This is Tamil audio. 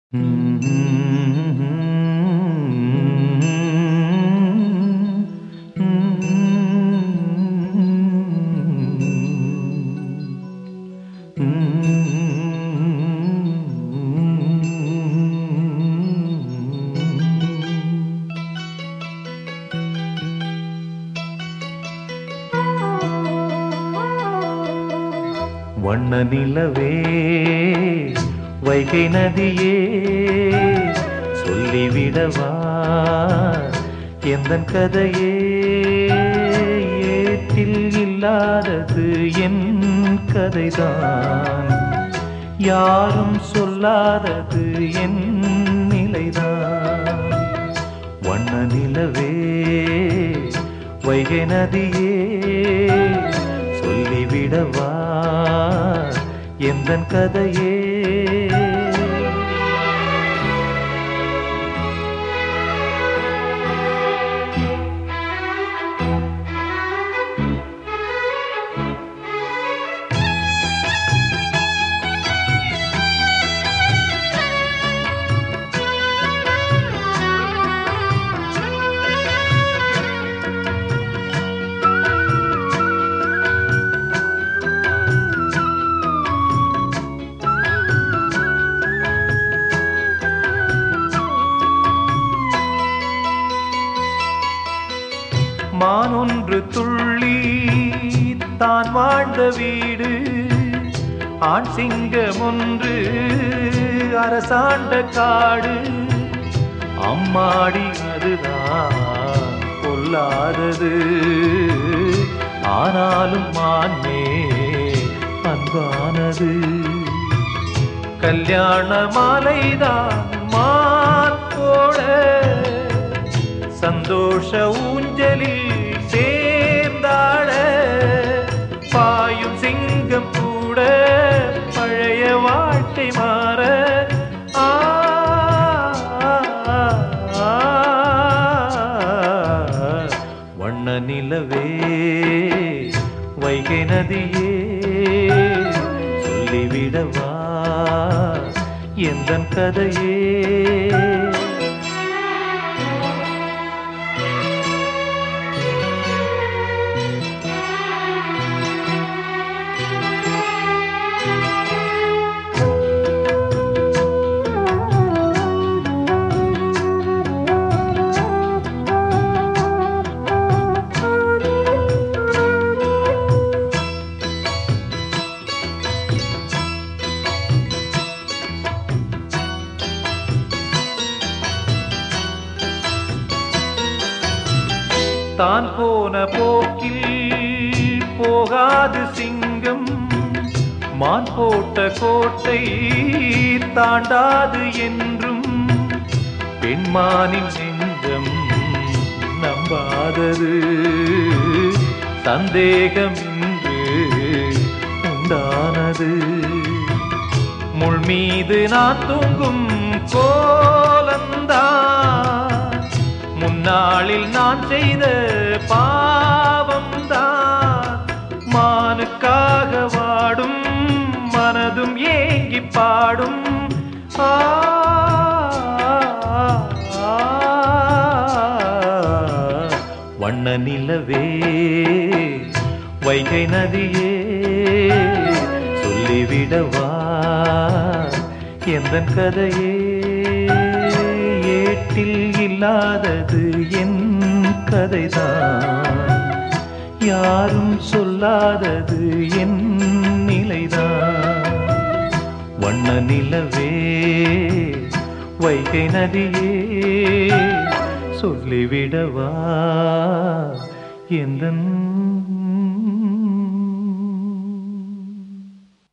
வண்ண நிலவே வைகை நதியே சொல்லிவிடவா எந்தன் கதையே ஏட்டில் இல்லாதது என் கதைதான் யாரும் சொல்லாதது என் நிலைதான் வண்ண நிலவே வைகை நதியே சொல்லிவிடவா எந்தன் கதையே மானொன்று துள்ளி தான் வாழ்ந்த வீடு ஆண் சிங்கம் ஒன்று அரசாண்ட காடு அம்மாடி அதுதான் கொல்லாதது ஆனாலும் மான்மே அன்பானது கல்யாண மாலைதான் மான் போட சந்தோஷ ஊஞ்சலில் சேர்ந்தாட பாயும் சிங்கம் கூட பழைய வாழ்க்கை மாற ஆ, ஆ, வண்ண நிலவே வைகை நதியே சொல்லிவிடவா எந்தன் கதையே தான் போன போக்கில் போகாது சிங்கம் மான் போட்ட கோட்டை தாண்டாது என்றும் பெண்மானின் நெஞ்சம் நம்பாதது சந்தேகம் இன்று உண்டானது முள் மீது நான் தூங்கும் கோலந்தான் முன்னாளில் நான் செய்த பாவம்தான் மானுக்காக வாடும் மனதும் ஏங்கி பாடும் ஆ, ஆ, வண்ண நிலவே வைகை நதியே சொல்லிவிடவா எந்தன் கதையே ஏட்டில் இல்லாதது என் கதைதான் யாரும் சொல்லாதது என் நிலைதான் வண்ண நிலவே வைகை நதியே சொல்லிவிடவா எந்தன்